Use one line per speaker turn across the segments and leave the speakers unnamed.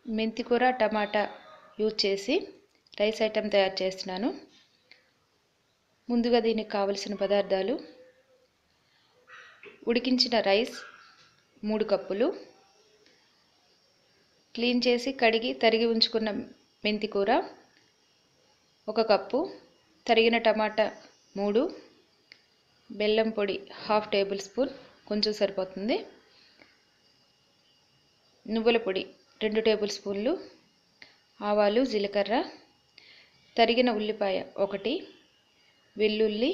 మెంతికూర టమాటా యూజ్ చేసి రైస్ ఐటెం తయారు చేస్తున్నాను ముందుగా దీనికి కావలసిన పదార్థాలు ఉడికించిన రైస్ మూడు కప్పులు క్లీన్ చేసి కడిగి తరిగి ఉంచుకున్న మెంతికూర ఒక కప్పు తరిగిన టమాటా మూడు బెల్లం పొడి హాఫ్ టేబుల్ స్పూన్ కొంచెం సరిపోతుంది నువ్వుల పొడి రెండు టేబుల్ స్పూన్లు ఆవాలు జీలకర్ర తరిగిన ఉల్లిపాయ ఒకటి వెల్లుల్లి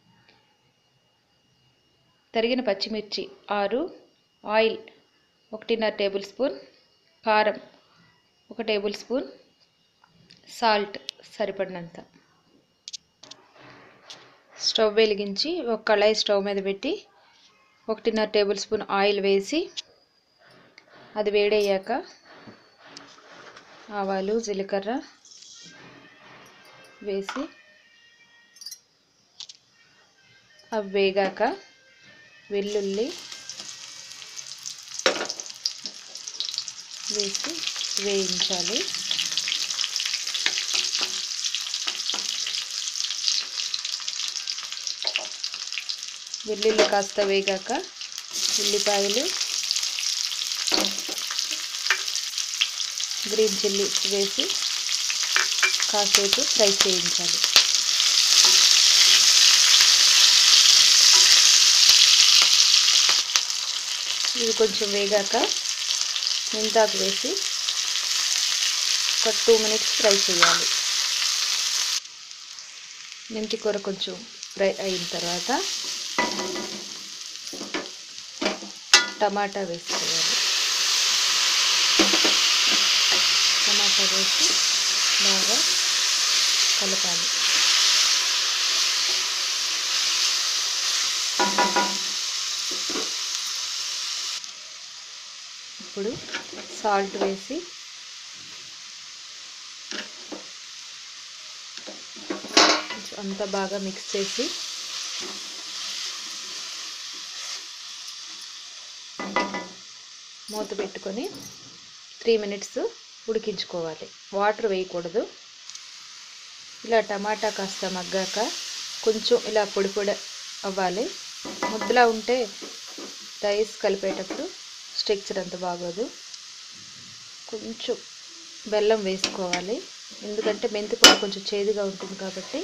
తరిగిన పచ్చిమిర్చి ఆరు ఆయిల్ ఒకటిన్నర టేబుల్ స్పూన్ కారం ఒక టేబుల్ స్పూన్ సాల్ట్ సరిపడినంత స్టవ్ వెలిగించి ఒక కళాయి స్టవ్ మీద పెట్టి ఒకటిన్నర టేబుల్ స్పూన్ ఆయిల్ వేసి అది వేడయ్యాక ఆవాలు జీలకర్ర వేసి అవి వేగాక వెల్లుల్లి వేసి వేయించాలి వెల్లుల్లి కాస్త వేగాక ఉల్లిపాయలు గ్రీన్ చిల్లీ వేసి కాసేపు ఫ్రై చేయించాలి ఇవి కొంచెం వేగాక మెంతాకు వేసి ఒక టూ మినిట్స్ ఫ్రై చేయాలి మెంతి కూర కొంచెం ఫ్రై అయిన తర్వాత టమాటా వేసుకోవాలి టమాటా వేసి బాగా కలపాలి ఇప్పుడు సాల్ట్ వేసి అంతా బాగా మిక్స్ చేసి మూత పెట్టుకొని త్రీ మినిట్స్ ఉడికించుకోవాలి వాటర్ వేయకూడదు ఇలా టమాటా కాస్త మగ్గాక కొంచెం ఇలా పొడి పొడి అవ్వాలి ముద్దలా ఉంటే రైస్ కలిపేటప్పుడు స్ట్రక్చర్ అంత బాగోదు కొంచెం బెల్లం వేసుకోవాలి ఎందుకంటే మెంతి పొడి కొంచెం చేదుగా ఉంటుంది కాబట్టి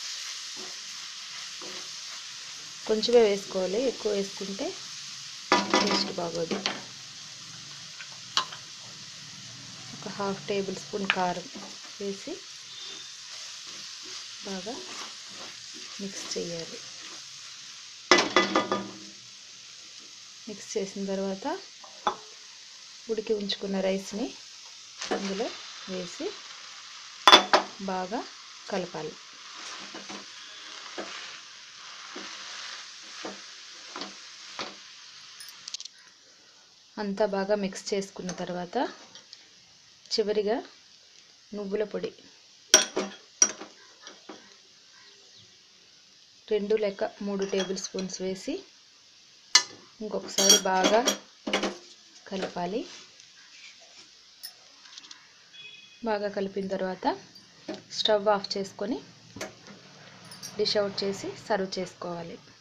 కొంచెమే వేసుకోవాలి ఎక్కువ వేసుకుంటే టేస్ట్ బాగోదు ఒక హాఫ్ టేబుల్ స్పూన్ కారం వేసి బాగా మిక్స్ చేయాలి మిక్స్ చేసిన తర్వాత ఉడికి ఉంచుకున్న రైస్ని అందులో వేసి బాగా కలపాలి అంతా బాగా మిక్స్ చేసుకున్న తర్వాత చివరిగా నువ్వుల పొడి రెండు లెక్క మూడు టేబుల్ స్పూన్స్ వేసి ఇంకొకసారి బాగా కలపాలి బాగా కలిపిన తర్వాత స్టవ్ ఆఫ్ చేసుకొని డిష్ అవుట్ చేసి సర్వ్ చేసుకోవాలి